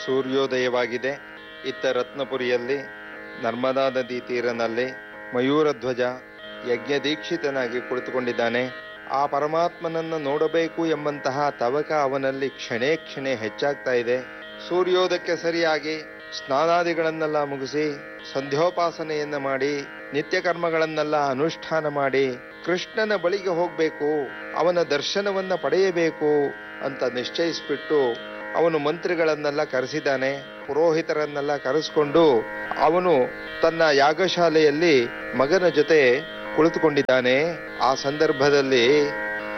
ಸೂರ್ಯೋದಯವಾಗಿದೆ ಇತ್ತ ರತ್ನಪುರಿಯಲ್ಲಿ ನರ್ಮದಾ ನದಿ ತೀರನಲ್ಲಿ ಮಯೂರಧ್ವಜ ಯಜ್ಞದೀಕ್ಷಿತನಾಗಿ ಕುಳಿತುಕೊಂಡಿದ್ದಾನೆ ಆ ಪರಮಾತ್ಮನನ್ನ ನೋಡಬೇಕು ಎಂಬಂತಹ ತವಕ ಅವನಲ್ಲಿ ಕ್ಷಣೇ ಕ್ಷಣೆ ಹೆಚ್ಚಾಗ್ತಾ ಇದೆ ಸೂರ್ಯೋದಯಕ್ಕೆ ಸರಿಯಾಗಿ ಸ್ನಾನಾದಿಗಳನ್ನೆಲ್ಲ ಮುಗಿಸಿ ಸಂಧ್ಯೋಪಾಸನೆಯನ್ನ ಮಾಡಿ ನಿತ್ಯ ಕರ್ಮಗಳನ್ನೆಲ್ಲ ಅನುಷ್ಠಾನ ಮಾಡಿ ಕೃಷ್ಣನ ಬಳಿಗೆ ಹೋಗ್ಬೇಕು ಅವನ ದರ್ಶನವನ್ನ ಪಡೆಯಬೇಕು ಅಂತ ನಿಶ್ಚಯಿಸ್ಬಿಟ್ಟು ಅವನು ಮಂತ್ರಿಗಳನ್ನೆಲ್ಲ ಕರೆಸಿದ್ದಾನೆ ಪುರೋಹಿತರನ್ನೆಲ್ಲ ಕರೆಸ್ಕೊಂಡು ಅವನು ತನ್ನ ಯಾಗಶಾಲೆಯಲ್ಲಿ ಮಗನ ಜೊತೆ ಕುಳಿತುಕೊಂಡಿದ್ದಾನೆ ಆ ಸಂದರ್ಭದಲ್ಲಿ